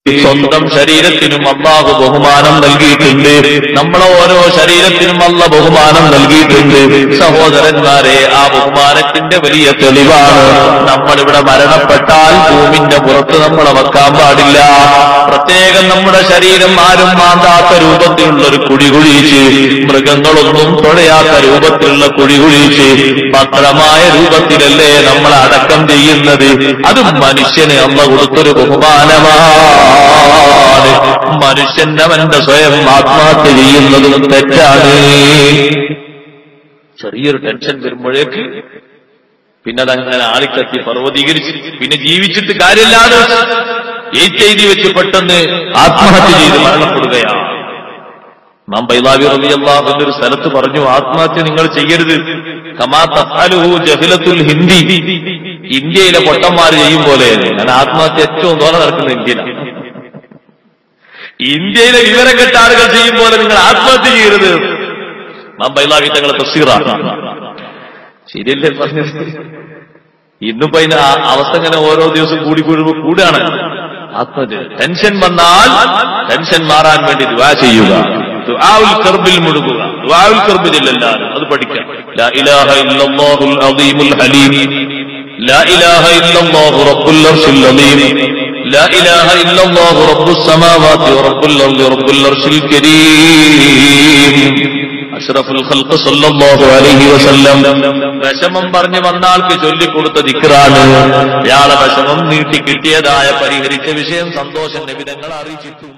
സ്വന്തം ശരീരത്തിനും അള്ളാഹു ബഹുമാനം നൽകിയിട്ടുണ്ട് നമ്മളെ ഓരോ ശരീരത്തിനും അല്ല ബഹുമാനം നൽകിയിട്ടുണ്ട് സഹോദരന്മാരെ ആ ബഹുമാനത്തിന്റെ വലിയ തെളിവാണ് നമ്മളിവിടെ മരണപ്പെട്ടാൽ ഭൂമിന്റെ പുറത്ത് നമ്മളെ വെക്കാൻ പാടില്ല പ്രത്യേകം നമ്മുടെ ശരീരം ആരും മാന്താത്ത രൂപത്തിലുള്ള ഒരു കുഴി കുഴിച്ച് മൃഗങ്ങളൊന്നും തുഴയാത്ത രൂപത്തിലുള്ള കുഴി കുഴിച്ച് പത്രമായ രൂപത്തിലല്ലേ നമ്മൾ അടക്കം ചെയ്യുന്നത് അതും മനുഷ്യന് അമ്മ കൊടുത്തൊരു ബഹുമാനമാണ് മനുഷ്യൻ അവന്റെ സ്വയം ആത്മഹത്യ ചെയ്യുന്നതും തെറ്റാണ് ചെറിയൊരു ടെൻഷൻ വരുമ്പോഴേക്ക് പിന്നെ അതങ്ങനെ ആളിക്കത്തി പർവ്വതീകരിച്ച് പിന്നെ ജീവിച്ചിട്ട് കാര്യമില്ലാതെ എഴുതി വെച്ച് പെട്ടെന്ന് ആത്മഹത്യ ചെയ്ത് മരണപ്പെടുകയാണ് നാം ബൈലാവി റബിയല്ലാഹുവിന്റെ ഒരു സ്ഥലത്ത് പറഞ്ഞു ആത്മഹത്യ നിങ്ങൾ ചെയ്യരുത് കമാ തഫ്അലുഹു ജഹിലത്തുൽ ഹിന്ദി ഇന്ത്യയിലെ പൊട്ടന്മാർ ചെയ്യും പോലെ ഞാൻ ആത്മഹത്യ ഏറ്റവും തോന്നെ നടക്കുന്ന ഇന്ത്യയിലാണ് ഇന്ത്യയിലെ വിവരം കെട്ട ആളുകൾ ചെയ്യും പോലെ നിങ്ങൾ ആത്മഹത്യ ചെയ്യരുത് നാം ബൈലാവി തങ്ങളെ തഫ്സീറാണ് ശരിയല്ലേ പറഞ്ഞത് ഇന്നിപ്പോ അതിന്റെ ആ അവസ്ഥ ഇങ്ങനെ ഓരോ ദിവസം കൂടി കൂടുമ്പോ കൂടാണ് ആത്മഹത്യ ടെൻഷൻ വന്നാൽ ടെൻഷൻ മാറാൻ വേണ്ടി ദുആ ചെയ്യുക ദുആഉൽ കർബിൽ മുഴുകുക ദുആഉൽ കർബിലെല്ലാരും അത് പഠിക്കാം ലാ ഇലാഹ ഇല്ലല്ലാഹുൽ അദീമുൽ ഹലീം ലാ ഇലാഹ ഇല്ലല്ലാഹു റബ്ബുൽ അർശിൽ അദീം لا إله إلا الله رب السماوات ورب الأرض رب العرش الكريم അഷ്റഫുൽ ഖൽഖ് സല്ലല്ലാഹു അലൈഹി വസല്ലം വിഷമം പറഞ്ഞു വന്ന ആൾക്ക് ചൊല്ലിക്കൊടുത്ത ദിക്റാണ് ഇയാളെ വിഷമം നീട്ടി കിട്ടിയതായ പരിഹരിച്ച വിഷയം സന്തോഷം നിബിധങ്ങൾ അറിയിച്ചിട്ടുണ്ട്